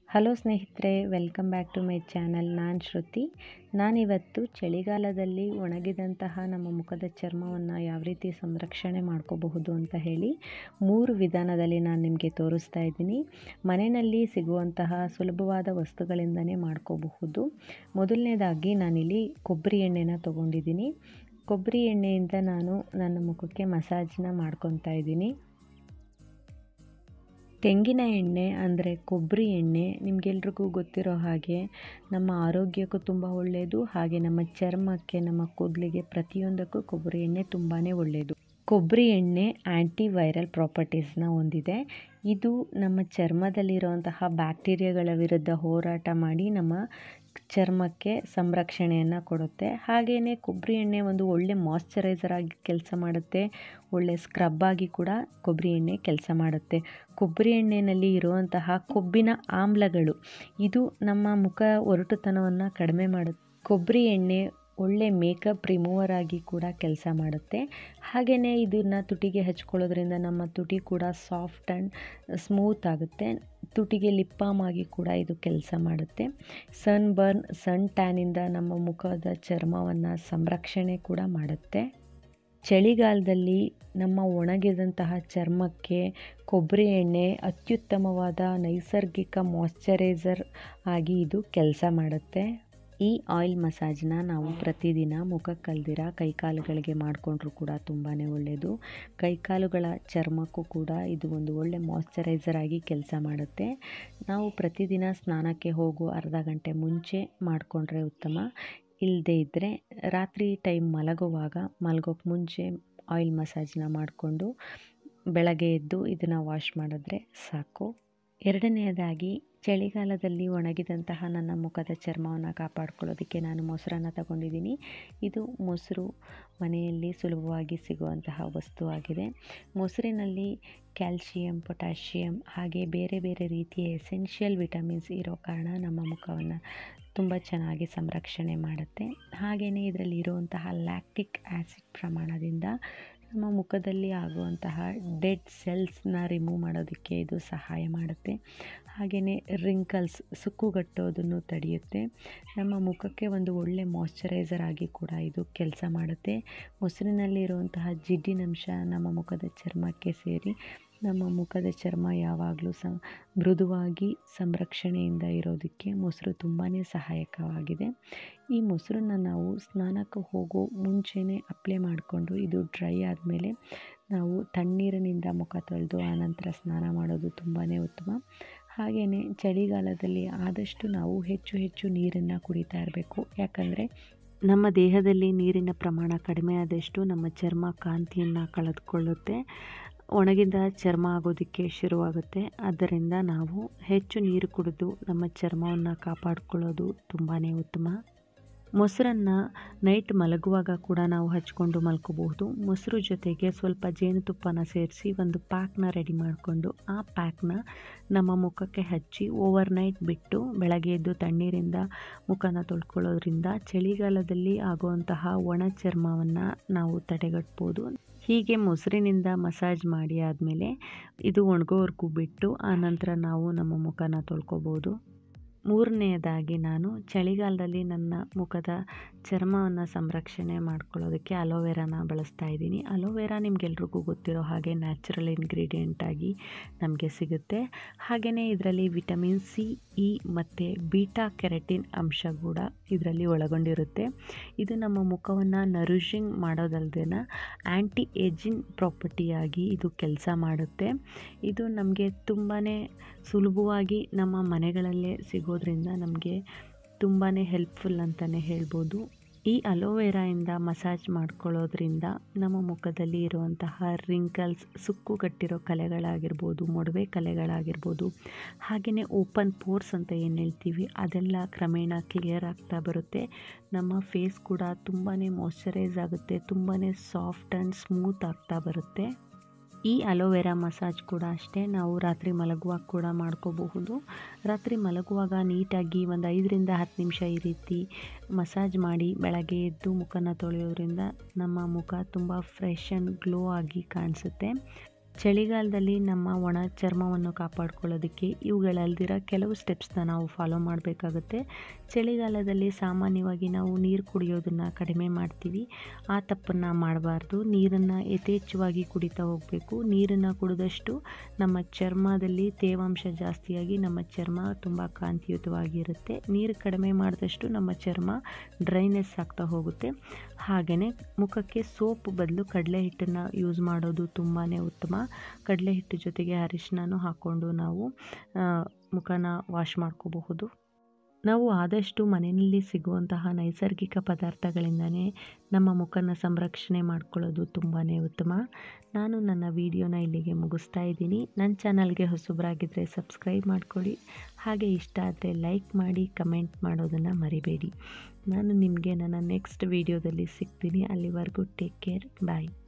hello ಸ್ನೇಹಿತರೆ welcome back to my channel ನಾನು ಶ್ರುತಿ ನಾನಿವತ್ತು ಚಳಿಗಾಲದಲ್ಲಿ ಒಣಗಿದಂತಹ ನಮ್ಮ ಮುಖದ ಚರ್ಮವನ್ನು ಯಾವ ರೀತಿ ಸಂರಕ್ಷಣೆ ಮಾಡ್ಕೋಬಹುದು ಅಂತ ಹೇಳಿ ಮೂರು ವಿಧಾನದಲ್ಲಿ ನಾನು ನಿಮಗೆ ತೋರಿಸ್ತಾ ಇದ್ದೀನಿ ಮನೆಯಲ್ಲಿ ಸಿಗುವಂತಹ ಸುಲಭವಾದ ವಸ್ತುಗಳಿಂದನೇ ಮಾಡ್ಕೋಬಹುದು ಮೊದಲನೇದಾಗಿ ನಾನಿಲ್ಲಿ ಕೊಬ್ಬರಿ ಎಣ್ಣೆನ ತೊಗೊಂಡಿದ್ದೀನಿ ಕೊಬ್ಬರಿ ಎಣ್ಣೆಯಿಂದ ನಾನು ನನ್ನ ಮುಖಕ್ಕೆ ಮಸಾಜನ್ನ ಮಾಡ್ಕೊತಾ ಇದ್ದೀನಿ ತೆಂಗಿನ ಎಣ್ಣೆ ಅಂದರೆ ಕೊಬ್ಬರಿ ಎಣ್ಣೆ ನಿಮಗೆಲ್ರಿಗೂ ಗೊತ್ತಿರೋ ಹಾಗೆ ನಮ್ಮ ಆರೋಗ್ಯಕ್ಕೂ ತುಂಬ ಒಳ್ಳೆಯದು ಹಾಗೆ ನಮ್ಮ ಚರ್ಮಕ್ಕೆ ನಮ್ಮ ಕೂದಲಿಗೆ ಪ್ರತಿಯೊಂದಕ್ಕೂ ಕೊಬ್ಬರಿ ಎಣ್ಣೆ ತುಂಬಾ ಒಳ್ಳೆಯದು ಕೊಬ್ಬರಿ ಎಣ್ಣೆ ಆ್ಯಂಟಿ ವೈರಲ್ ಪ್ರಾಪರ್ಟೀಸ್ನ ಹೊಂದಿದೆ ಇದು ನಮ್ಮ ಚರ್ಮದಲ್ಲಿರುವಂತಹ ಬ್ಯಾಕ್ಟೀರಿಯಾಗಳ ವಿರುದ್ಧ ಹೋರಾಟ ಮಾಡಿ ನಮ್ಮ ಚರ್ಮಕ್ಕೆ ಸಂರಕ್ಷಣೆಯನ್ನು ಕೊಡುತ್ತೆ ಹಾಗೆಯೇ ಕೊಬ್ಬರಿ ಎಣ್ಣೆ ಒಂದು ಒಳ್ಳೆ ಮಾಯ್ಶ್ಚರೈಸರ್ ಆಗಿ ಕೆಲಸ ಮಾಡುತ್ತೆ ಒಳ್ಳೆ ಸ್ಕ್ರಬ್ ಆಗಿ ಕೂಡ ಕೊಬ್ಬರಿ ಎಣ್ಣೆ ಕೆಲಸ ಮಾಡುತ್ತೆ ಕೊಬ್ಬರಿ ಎಣ್ಣೆಯಲ್ಲಿ ಇರುವಂತಹ ಕೊಬ್ಬಿನ ಆಮ್ಲಗಳು ಇದು ನಮ್ಮ ಮುಖ ಒರಟುತನವನ್ನು ಕಡಿಮೆ ಮಾಡುತ್ತೆ ಕೊಬ್ಬರಿ ಎಣ್ಣೆ ಒಳ್ಳೆ ಮೇಕಪ್ ರಿಮೂವರ್ ಆಗಿ ಕೂಡ ಕೆಲಸ ಮಾಡುತ್ತೆ ಹಾಗೆಯೇ ಇದನ್ನು ತುಟಿಗೆ ಹಚ್ಕೊಳ್ಳೋದ್ರಿಂದ ನಮ್ಮ ತುಟಿ ಕೂಡ ಸಾಫ್ಟ್ ಆ್ಯಂಡ್ ಸ್ಮೂತ್ ಆಗುತ್ತೆ ತುಟಿಗೆ ಲಿಪ್ ಬಾಮ್ ಆಗಿ ಕೂಡ ಇದು ಕೆಲಸ ಮಾಡುತ್ತೆ ಸನ್ ಬರ್ನ್ ಸನ್ ಟ್ಯಾನಿಂದ ನಮ್ಮ ಮುಖದ ಚರ್ಮವನ್ನು ಸಂರಕ್ಷಣೆ ಕೂಡ ಮಾಡುತ್ತೆ ಚಳಿಗಾಲದಲ್ಲಿ ನಮ್ಮ ಒಣಗಿದಂತಹ ಚರ್ಮಕ್ಕೆ ಕೊಬ್ಬರಿ ಎಣ್ಣೆ ಅತ್ಯುತ್ತಮವಾದ ನೈಸರ್ಗಿಕ ಮಾಯ್ಶ್ಚರೈಸರ್ ಆಗಿ ಇದು ಕೆಲಸ ಮಾಡುತ್ತೆ ಈ ಆಯಿಲ್ ಮಸಾಜ್ನ ನಾವು ಪ್ರತಿದಿನ ಮುಖಕ್ಕಲ್ದಿರ ಕೈಕಾಲುಗಳಿಗೆ ಮಾಡಿಕೊಂಡ್ರೂ ಕೂಡ ತುಂಬಾ ಒಳ್ಳೆಯದು ಕೈಕಾಲುಗಳ ಚರ್ಮಕ್ಕೂ ಕೂಡ ಇದು ಒಂದು ಒಳ್ಳೆ ಮಾಯ್ಶ್ಚರೈಸರ್ ಆಗಿ ಕೆಲಸ ಮಾಡುತ್ತೆ ನಾವು ಪ್ರತಿದಿನ ಸ್ನಾನಕ್ಕೆ ಹೋಗೋ ಅರ್ಧ ಗಂಟೆ ಮುಂಚೆ ಮಾಡಿಕೊಂಡ್ರೆ ಉತ್ತಮ ಇಲ್ಲದೇ ಇದ್ದರೆ ರಾತ್ರಿ ಟೈಮ್ ಮಲಗುವಾಗ ಮಲಗೋಕ್ಕೆ ಮುಂಚೆ ಆಯಿಲ್ ಮಸಾಜ್ನ ಮಾಡಿಕೊಂಡು ಬೆಳಗ್ಗೆ ಎದ್ದು ಇದನ್ನು ವಾಶ್ ಮಾಡಿದ್ರೆ ಸಾಕು ಎರಡನೆಯದಾಗಿ ಚಳಿಗಾಲದಲ್ಲಿ ಒಣಗಿದಂತಹ ನನ್ನ ಮುಖದ ಚರ್ಮವನ್ನು ಕಾಪಾಡ್ಕೊಳ್ಳೋದಕ್ಕೆ ನಾನು ಮೊಸರನ್ನು ತಗೊಂಡಿದ್ದೀನಿ ಇದು ಮೊಸರು ಮನೆಯಲ್ಲಿ ಸುಲಭವಾಗಿ ಸಿಗುವಂತಹ ವಸ್ತುವಾಗಿದೆ ಮೊಸರಿನಲ್ಲಿ ಕ್ಯಾಲ್ಶಿಯಂ ಪೊಟ್ಯಾಷಿಯಮ್ ಹಾಗೆ ಬೇರೆ ಬೇರೆ ರೀತಿಯ ಎಸೆನ್ಷಿಯಲ್ ವಿಟಮಿನ್ಸ್ ಇರೋ ಕಾರಣ ನಮ್ಮ ಮುಖವನ್ನು ತುಂಬ ಚೆನ್ನಾಗಿ ಸಂರಕ್ಷಣೆ ಮಾಡುತ್ತೆ ಹಾಗೆಯೇ ಇದರಲ್ಲಿ ಇರುವಂತಹ ಲ್ಯಾಕ್ಟಿಕ್ ಆ್ಯಸಿಡ್ ಪ್ರಮಾಣದಿಂದ ನಮ್ಮ ಮುಖದಲ್ಲಿ ಆಗುವಂತಹ ಡೆಡ್ ಸೆಲ್ಸ್ನ ರಿಮೂವ್ ಮಾಡೋದಕ್ಕೆ ಇದು ಸಹಾಯ ಮಾಡುತ್ತೆ ಹಾಗೆಯೇ ರಿಂಕಲ್ಸ್ ಸುಕ್ಕುಗಟ್ಟೋದನ್ನು ತಡೆಯುತ್ತೆ ನಮ್ಮ ಮುಖಕ್ಕೆ ಒಂದು ಒಳ್ಳೆ ಮಾಯ್ಶ್ಚರೈಸರ್ ಆಗಿ ಕೂಡ ಇದು ಕೆಲಸ ಮಾಡುತ್ತೆ ಮೊಸರಿನಲ್ಲಿರುವಂತಹ ಜಿಡ್ಡಿನಂಶ ನಮ್ಮ ಮುಖದ ಚರ್ಮಕ್ಕೆ ಸೇರಿ ನಮ್ಮ ಮುಖದ ಚರ್ಮ ಯಾವಾಗಲೂ ಸ ಮೃದುವಾಗಿ ಸಂರಕ್ಷಣೆಯಿಂದ ಇರೋದಕ್ಕೆ ಮೊಸರು ತುಂಬಾ ಸಹಾಯಕವಾಗಿದೆ ಈ ಮೊಸರನ್ನ ನಾವು ಸ್ನಾನಕ್ಕೆ ಹೋಗೋ ಮುಂಚೆನೇ ಅಪ್ಲೈ ಮಾಡಿಕೊಂಡು ಇದು ಡ್ರೈ ಆದಮೇಲೆ ನಾವು ತಣ್ಣೀರಿನಿಂದ ಮುಖ ತೊಳೆದು ಆನಂತರ ಸ್ನಾನ ಮಾಡೋದು ತುಂಬಾ ಉತ್ತಮ ಹಾಗೆಯೇ ಚಳಿಗಾಲದಲ್ಲಿ ಆದಷ್ಟು ನಾವು ಹೆಚ್ಚು ಹೆಚ್ಚು ನೀರನ್ನು ಕುಡಿತಾ ಇರಬೇಕು ಯಾಕಂದರೆ ನಮ್ಮ ದೇಹದಲ್ಲಿ ನೀರಿನ ಪ್ರಮಾಣ ಕಡಿಮೆ ಆದಷ್ಟು ನಮ್ಮ ಚರ್ಮ ಕಾಂತಿಯನ್ನು ಕಳೆದುಕೊಳ್ಳುತ್ತೆ ಒಣಗಿದ ಚರ್ಮ ಆಗೋದಕ್ಕೆ ಶುರುವಾಗುತ್ತೆ ಆದ್ದರಿಂದ ನಾವು ಹೆಚ್ಚು ನೀರು ಕುಡಿದು ನಮ್ಮ ಚರ್ಮವನ್ನು ಕಾಪಾಡಿಕೊಳ್ಳೋದು ತುಂಬಾ ಉತ್ತಮ ಮೊಸರನ್ನು ನೈಟ್ ಮಲಗುವಾಗ ಕೂಡ ನಾವು ಹಚ್ಕೊಂಡು ಮಲ್ಕೋಬಹುದು ಮೊಸರು ಜೊತೆಗೆ ಸ್ವಲ್ಪ ಜೇನುತುಪ್ಪನ ಸೇರಿಸಿ ಒಂದು ಪ್ಯಾಕ್ನ ರೆಡಿ ಮಾಡಿಕೊಂಡು ಆ ಪ್ಯಾಕ್ನ ನಮ್ಮ ಮುಖಕ್ಕೆ ಹಚ್ಚಿ ಓವರ್ ನೈಟ್ ಬಿಟ್ಟು ಬೆಳಗ್ಗೆ ಎದ್ದು ತಣ್ಣೀರಿಂದ ಮುಖನ ತೊಳ್ಕೊಳ್ಳೋದ್ರಿಂದ ಚಳಿಗಾಲದಲ್ಲಿ ಆಗುವಂತಹ ಒಣ ಚರ್ಮವನ್ನು ನಾವು ತಡೆಗಟ್ಬೋದು ಹೀಗೆ ಮೊಸರಿನಿಂದ ಮಸಾಜ್ ಮಾಡಿ ಆದಮೇಲೆ ಇದು ಒಣಗೋವರೆಗೂ ಬಿಟ್ಟು ಆನಂತರ ನಾವು ನಮ್ಮ ಮುಖನ ತೊಳ್ಕೊಬೋದು ಮೂರನೆಯದಾಗಿ ನಾನು ಚಳಿಗಾಲದಲ್ಲಿ ನನ್ನ ಮುಖದ ಚರ್ಮವನ್ನು ಸಂರಕ್ಷಣೆ ಮಾಡ್ಕೊಳ್ಳೋದಕ್ಕೆ ಅಲೋವೆರಾನ ಬಳಸ್ತಾ ಇದ್ದೀನಿ ಅಲೋವೆರಾ ನಿಮಗೆಲ್ರಿಗೂ ಗೊತ್ತಿರೋ ಹಾಗೆ ನ್ಯಾಚುರಲ್ ಇಂಗ್ರೀಡಿಯೆಂಟಾಗಿ ನಮಗೆ ಸಿಗುತ್ತೆ ಹಾಗೆಯೇ ಇದರಲ್ಲಿ ವಿಟಮಿನ್ ಸಿ ಇ ಮತ್ತು ಬೀಟಾ ಕೆರೆಟಿನ್ ಅಂಶ ಕೂಡ ಇದರಲ್ಲಿ ಒಳಗೊಂಡಿರುತ್ತೆ ಇದು ನಮ್ಮ ಮುಖವನ್ನು ನರಿಷಿಂಗ್ ಮಾಡೋದಲ್ದೇ ಆ್ಯಂಟಿ ಏಜಿಂಗ್ ಪ್ರಾಪರ್ಟಿಯಾಗಿ ಇದು ಕೆಲಸ ಮಾಡುತ್ತೆ ಇದು ನಮಗೆ ತುಂಬಾ ಸುಲಭವಾಗಿ ನಮ್ಮ ಮನೆಗಳಲ್ಲೇ ಸಿಗೋದ್ರಿಂದ ನಮಗೆ ತುಂಬಾ ಹೆಲ್ಪ್ಫುಲ್ ಅಂತಲೇ ಹೇಳ್ಬೋದು ಈ ಅಲೋವೆರಾಯಿಂದ ಮಸಾಜ್ ಮಾಡ್ಕೊಳ್ಳೋದ್ರಿಂದ ನಮ್ಮ ಮುಖದಲ್ಲಿ ಇರುವಂತಹ ರಿಂಕಲ್ಸ್ ಸುಕ್ಕುಗಟ್ಟಿರೋ ಕಲೆಗಳಾಗಿರ್ಬೋದು ಮೊಡವೆ ಕಲೆಗಳಾಗಿರ್ಬೋದು ಹಾಗೆಯೇ ಓಪನ್ ಪೋರ್ಸ್ ಅಂತ ಏನು ಹೇಳ್ತೀವಿ ಅದೆಲ್ಲ ಕ್ರಮೇಣ ಕ್ಲಿಯರ್ ಆಗ್ತಾ ಬರುತ್ತೆ ನಮ್ಮ ಫೇಸ್ ಕೂಡ ತುಂಬಾ ಮಾಯ್ಶ್ಚರೈಸ್ ಆಗುತ್ತೆ ತುಂಬಾ ಸಾಫ್ಟ್ ಆ್ಯಂಡ್ ಸ್ಮೂತ್ ಆಗ್ತಾ ಬರುತ್ತೆ ಈ ಅಲೋವೆರಾ ಮಸಾಜ್ ಕೂಡ ಅಷ್ಟೇ ನಾವು ರಾತ್ರಿ ಮಲಗುವಾಗ ಕೂಡ ಮಾಡ್ಕೋಬಹುದು ರಾತ್ರಿ ಮಲಗುವಾಗ ನೀಟಾಗಿ ಒಂದು ಐದರಿಂದ ಹತ್ತು ನಿಮಿಷ ಈ ರೀತಿ ಮಸಾಜ್ ಮಾಡಿ ಬೆಳಗ್ಗೆ ಎದ್ದು ಮುಖನ ತೊಳೆಯೋದ್ರಿಂದ ನಮ್ಮ ಮುಖ ತುಂಬ ಫ್ರೆಶ್ ಆ್ಯಂಡ್ ಗ್ಲೋ ಆಗಿ ಕಾಣಿಸುತ್ತೆ ಚಳಿಗಾಲದಲ್ಲಿ ನಮ್ಮ ಒಣ ಚರ್ಮವನ್ನು ಕಾಪಾಡ್ಕೊಳ್ಳೋದಕ್ಕೆ ಇವುಗಳಲ್ದಿರ ಕೆಲವು ಸ್ಟೆಪ್ಸ್ನ ನಾವು ಫಾಲೋ ಮಾಡಬೇಕಾಗುತ್ತೆ ಚಳಿಗಾಲದಲ್ಲಿ ಸಾಮಾನ್ಯವಾಗಿ ನಾವು ನೀರು ಕುಡಿಯೋದನ್ನು ಕಡಿಮೆ ಮಾಡ್ತೀವಿ ಆ ತಪ್ಪನ್ನು ಮಾಡಬಾರ್ದು ನೀರನ್ನು ಯಥೇಚ್ಛವಾಗಿ ಕುಡಿತಾ ಹೋಗಬೇಕು ನೀರನ್ನು ಕುಡಿದಷ್ಟು ನಮ್ಮ ಚರ್ಮದಲ್ಲಿ ತೇವಾಂಶ ಜಾಸ್ತಿಯಾಗಿ ನಮ್ಮ ಚರ್ಮ ತುಂಬ ಕಾಂತಿಯುತವಾಗಿರುತ್ತೆ ನೀರು ಕಡಿಮೆ ಮಾಡಿದಷ್ಟು ನಮ್ಮ ಚರ್ಮ ಡ್ರೈನೆಸ್ ಆಗ್ತಾ ಹೋಗುತ್ತೆ ಹಾಗೆಯೇ ಮುಖಕ್ಕೆ ಸೋಪ್ ಬದಲು ಕಡಲೆ ಹಿಟ್ಟನ್ನು ಯೂಸ್ ಮಾಡೋದು ತುಂಬಾ ಉತ್ತಮ ಕಡಲೆ ಹಿಟ್ಟು ಜೊತೆಗೆ ಅರಿಶಿನೂ ಹಾಕ್ಕೊಂಡು ನಾವು ಮುಖನ ವಾಶ್ ಮಾಡ್ಕೋಬಹುದು ನಾವು ಆದಷ್ಟು ಮನೆಯಲ್ಲಿ ಸಿಗುವಂತಹ ನೈಸರ್ಗಿಕ ಪದಾರ್ಥಗಳಿಂದನೇ ನಮ್ಮ ಮುಖನ ಸಂರಕ್ಷಣೆ ಮಾಡ್ಕೊಳ್ಳೋದು ತುಂಬಾ ಉತ್ತಮ ನಾನು ನನ್ನ ವಿಡಿಯೋನ ಇಲ್ಲಿಗೆ ಮುಗಿಸ್ತಾ ಇದ್ದೀನಿ ನನ್ನ ಚಾನಲ್ಗೆ ಹೊಸಬರಾಗಿದ್ದರೆ ಸಬ್ಸ್ಕ್ರೈಬ್ ಮಾಡ್ಕೊಳ್ಳಿ ಹಾಗೆ ಇಷ್ಟ ಆದರೆ ಲೈಕ್ ಮಾಡಿ ಕಮೆಂಟ್ ಮಾಡೋದನ್ನು ಮರಿಬೇಡಿ ನಾನು ನಿಮಗೆ ನನ್ನ ನೆಕ್ಸ್ಟ್ ವಿಡಿಯೋದಲ್ಲಿ ಸಿಗ್ತೀನಿ ಅಲ್ಲಿವರೆಗೂ ಟೇಕ್ ಕೇರ್ ಬಾಯ್